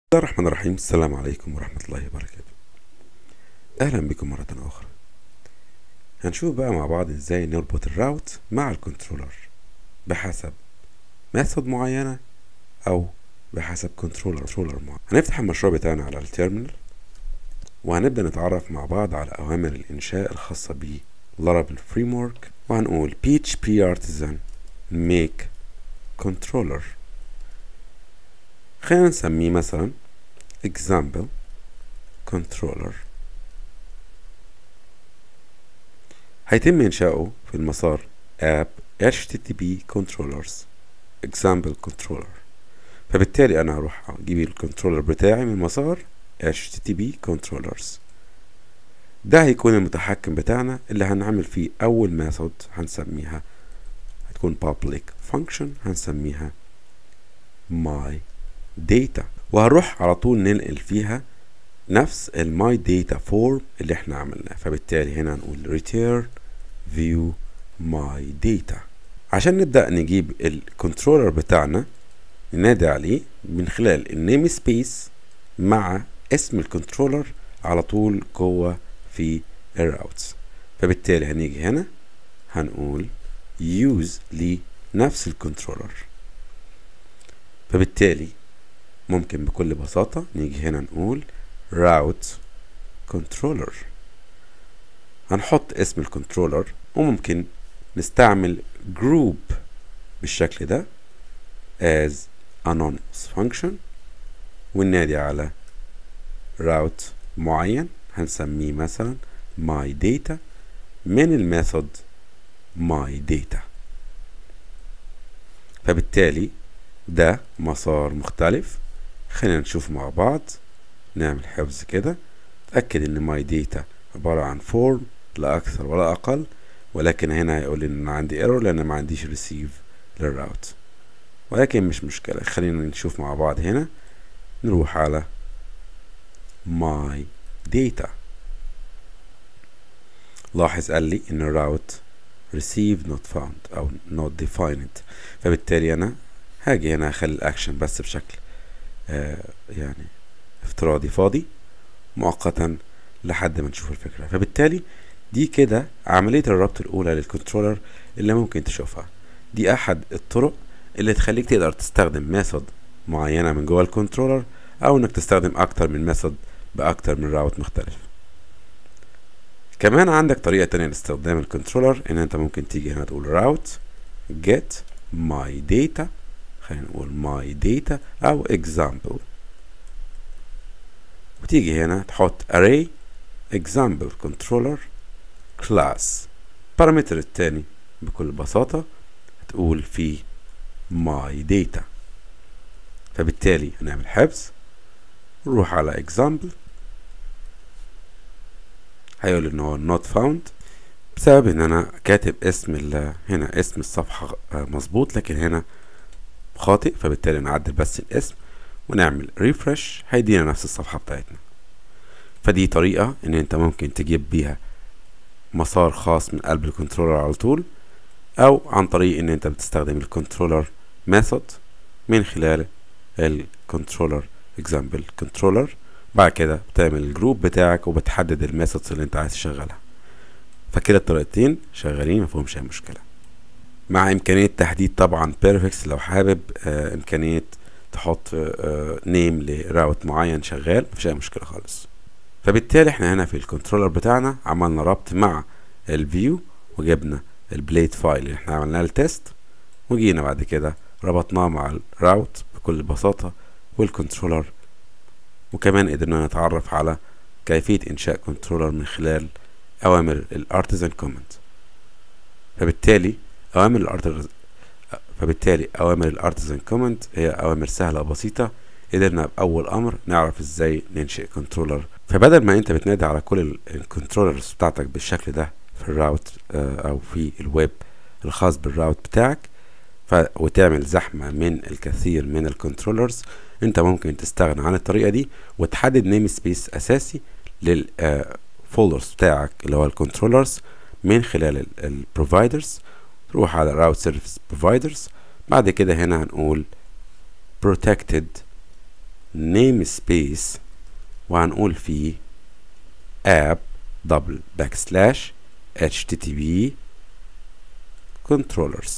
الله الرحمن الرحيم السلام عليكم ورحمة الله وبركاته أهلا بكم مرة أخرى هنشوف بقى مع بعض ازاي نربط الراوت مع الكنترولر بحسب ميثود معينة أو بحسب كنترولر كنترولر معين هنفتح المشروع بتاعنا على التيرمينال وهنبدأ نتعرف مع بعض على أوامر الإنشاء الخاصة ب Laravel Framework وهنقول PHP Artisan make controller خلينا نسميه مثلا example controller هيتم إنشاؤه في المسار app http controllers example controller فبالتالي أنا هروح أجيب الكنترولر بتاعي من مسار http controllers ده هيكون المتحكم بتاعنا اللي هنعمل فيه أول ميثود هنسميها هتكون public function هنسميها my data وهنروح على طول ننقل فيها نفس الماي داتا فورم اللي احنا عملناه فبالتالي هنا هنقول return view my data عشان نبدأ نجيب الكنترولر بتاعنا ننادي عليه من خلال النيم سبيس مع اسم الكنترولر على طول جوه في الراوتس فبالتالي هنيجي هنا هنقول use لنفس الكنترولر فبالتالي ممكن بكل بساطة نيجي هنا نقول route controller هنحط اسم الكنترولر وممكن نستعمل group بالشكل ده as anonymous function وننادي على route معين هنسميه مثلا my data من الميثود my data فبالتالي ده مسار مختلف خلينا نشوف مع بعض نعمل حفظ كده اتأكد ان my data عبارة عن فورم لا أكثر ولا أقل ولكن هنا هيقول لي ان أنا عندي ايرور لأن ما عنديش ريسيف للراوت ولكن مش مشكلة خلينا نشوف مع بعض هنا نروح على my data لاحظ قال لي ان الراوت receive not found او not defined فبالتالي انا هاجي هنا هخلي الاكشن بس بشكل آه يعني افتراضي فاضي مؤقتا لحد ما نشوف الفكرة فبالتالي دي كده عملية الربط الأولى للكنترولر اللي ممكن تشوفها دي أحد الطرق اللي تخليك تقدر تستخدم ميثود معينة من جوه الكنترولر أو إنك تستخدم أكتر من ميثود بأكتر من راوت مختلف كمان عندك طريقة تانية لاستخدام الكنترولر إن أنت ممكن تيجي هنا تقول route get my data خلينا نقول my data أو example وتيجي هنا تحط array example controller class بارامتر التاني بكل بساطة هتقول فيه my data فبالتالي هنعمل حفظ نروح على example هيقول ان هو not found بسبب ان انا كاتب اسم هنا اسم الصفحة مظبوط لكن هنا خاطئ فبالتالي نعدل بس الاسم ونعمل ريفرش هيدينا نفس الصفحة بتاعتنا فدي طريقة ان انت ممكن تجيب بيها مسار خاص من قلب الكنترولر على طول او عن طريق ان انت بتستخدم الكنترولر ميثود من خلال الكنترولر اكزامبل كنترولر بعد كده بتعمل الجروب بتاعك وبتحدد الميثودز اللي انت عايز تشغلها فكده الطريقتين شغالين مفهومش اي مشكله مع امكانيه تحديد طبعا بيرفكس لو حابب آه امكانيه تحط آه نيم لراوت معين شغال مفيش اي مشكله خالص فبالتالي احنا هنا في الكنترولر بتاعنا عملنا ربط مع الفيو وجبنا البليت فايل اللي احنا عملناه التيست وجينا بعد كده ربطناه مع الراوت بكل بساطه والكنترولر وكمان قدرنا نتعرف على كيفية إنشاء كنترولر من خلال أوامر الارتزان كومنت فبالتالي أوامر الارتزان فبالتالي أوامر الارتزان كومنت هي أوامر سهلة وبسيطة قدرنا بأول أمر نعرف إزاي ننشئ كنترولر فبدل ما أنت بتنادي على كل الكنترولرز بتاعتك بالشكل ده في الراوت أو في الويب الخاص بالراوت بتاعك ف... وتعمل زحمة من الكثير من الكنترولرز انت ممكن تستغنى عن الطريقة دي وتحدد نيم سبيس اساسي للفولدرز بتاعك اللي هو الكنترولرز من خلال البروفايدرز تروح على راوت سيرفيس بروفايدرز بعد كده هنا هنقول protected name space وهنقول فيه app double backslash http controllers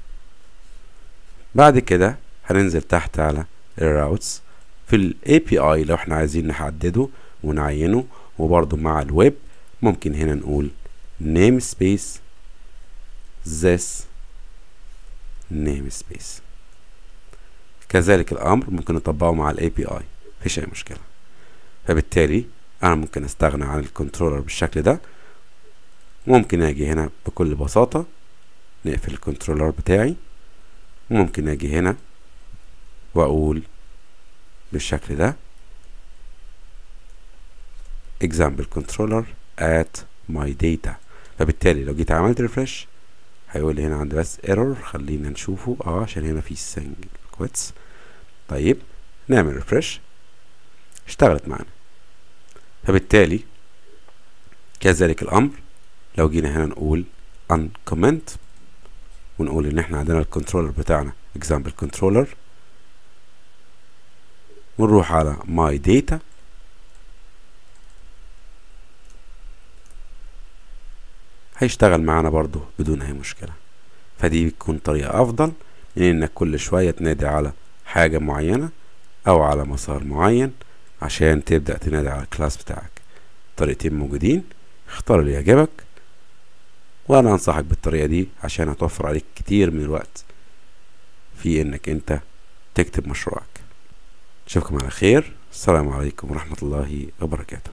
بعد كده هننزل تحت على الراوتس في ال API لو احنا عايزين نحدده ونعينه وبرضو مع الويب ممكن هنا نقول namespace this namespace كذلك الأمر ممكن نطبقه مع ال API مفيش أي مشكلة فبالتالي أنا ممكن أستغنى عن الكنترولر بالشكل ده ممكن أجي هنا بكل بساطة نقفل الكنترولر بتاعي ممكن أجي هنا وأقول بالشكل ده example controller at my data فبالتالي لو جيت عملت ريفرش هيقول لي هنا عندي بس ايرور خلينا نشوفه اه عشان هنا في سنجل كويتس طيب نعمل ريفرش اشتغلت معانا فبالتالي كذلك الامر لو جينا هنا نقول uncomment ونقول ان احنا عندنا الكنترولر بتاعنا example controller ونروح على my data هيشتغل معانا برضو بدون اي مشكلة فدي بتكون طريقة افضل من انك كل شوية تنادي على حاجة معينة او على مسار معين عشان تبدأ تنادي على الكلاس بتاعك طريقتين موجودين اختار اللي يعجبك وانا انصحك بالطريقة دي عشان هتوفر عليك كتير من الوقت في انك انت تكتب مشروعك اشوفكم على خير السلام عليكم ورحمة الله وبركاته